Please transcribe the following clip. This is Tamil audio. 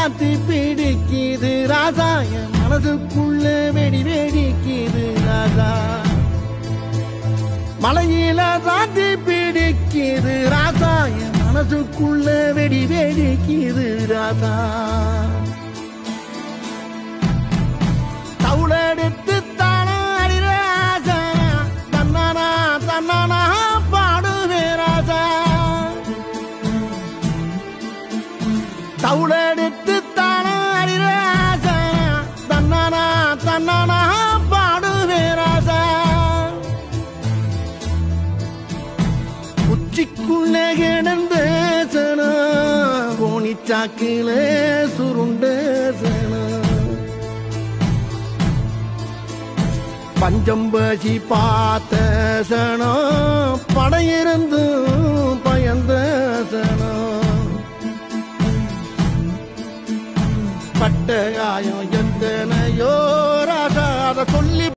ராத்தி பிடிக்குது ராசா என் மனதுக்குள்ள வெடி வெடிக்குது ராசா மலையில ராத்தி பிடிக்குது ராசா என் மனசுக்குள்ள வெடி வெடிக்குது ராசா தவுளெடுத்து தானா ராசா தன்னானா தன்னானா பாடுவே ராசா தவுளெடுத்து தானா ராசா தன்னானா தன்னானா பாடுவே ராசா உச்சிக்குள்ள கிடந்த சனா கோணிச்சாக்கில சுருண்ட சனா பஞ்சம்பசி பார்த்த சனம் படையிருந்து பயந்த சனம் பட்ட காயம் எத்தனையோ ராசா அதை சொல்லி